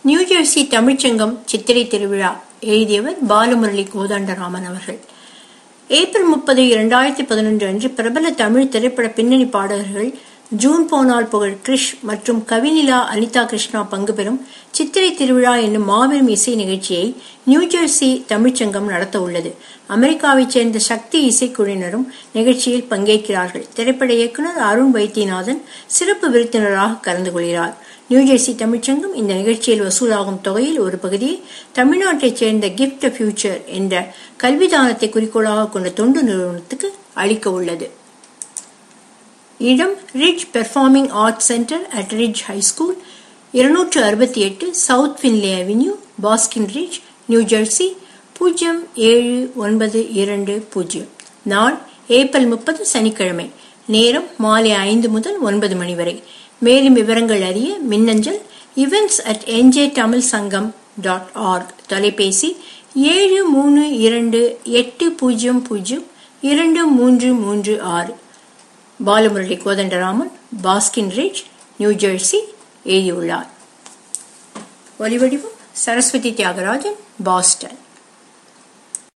New Jersey தமிழ்ச்சங்கம் சித்திரை திருவிழா எழுதியவர் பாலமுரளி கோதண்டராமன் அவர்கள் ஏப்ரல் முப்பது இரண்டாயிரத்தி பதினொன்று அன்று பிரபல தமிழ் திரைப்பட பின்னணி பாடகர்கள் ஜூன் போனால் புகழ் கிரிஷ் மற்றும் கவினிலா அனிதா கிருஷ்ணா பங்கு பெறும் சித்திரை திருவிழா என்னும் மாபெரும் இசை நிகழ்ச்சியை நியூஜெர்சி தமிழ்ச்சங்கம் நடத்த உள்ளது அமெரிக்காவைச் சேர்ந்த சக்தி இசைக்குழுவினரும் நிகழ்ச்சியில் பங்கேற்கிறார்கள் திரைப்பட இயக்குனர் அருண் வைத்தியநாதன் சிறப்பு விருந்தினராக கலந்து கொள்கிறார் நியூஜெர்சி தமிழ்ச்சங்கம் இந்த நிகழ்ச்சியில் வசூலாகும் தொகையில் ஒரு பகுதியை தமிழ்நாட்டைச் சேர்ந்த கிஃப்ட் ஃபியூச்சர் என்ற கல்விதானத்தை குறிக்கோளாக கொண்ட தொண்டு நிறுவனத்துக்கு அளிக்க உள்ளது இடம் Ridge Performing Arts Center at Ridge High School இருநூற்று அறுபத்தி எட்டு South Finley Avenue Basking Ridge New Jersey பூஜ்ஜியம் ஏழு ஒன்பது இரண்டு பூஜ்ஜியம் நாள் ஏப்ரல் முப்பது சனிக்கிழமை நேரம் மாலை ஐந்து முதல் ஒன்பது மணி வரை மேலும் விவரங்கள் அறிய மின்னஞ்சல் இவெண்ட்ஸ் அட் என்ஜே தமிழ் சங்கம் டாட் ஆர்க் தொலைபேசி ஏழு மூணு இரண்டு எட்டு பூஜ்ஜியம் பூஜ்ஜியம் இரண்டு மூன்று மூன்று ஆறு Balamurali Kothandaraman Basking Ridge New Jersey எழுதியுள்ளார் ஒலிவடிவம் சரஸ்வதி தியாகராஜன் பாஸ்டன்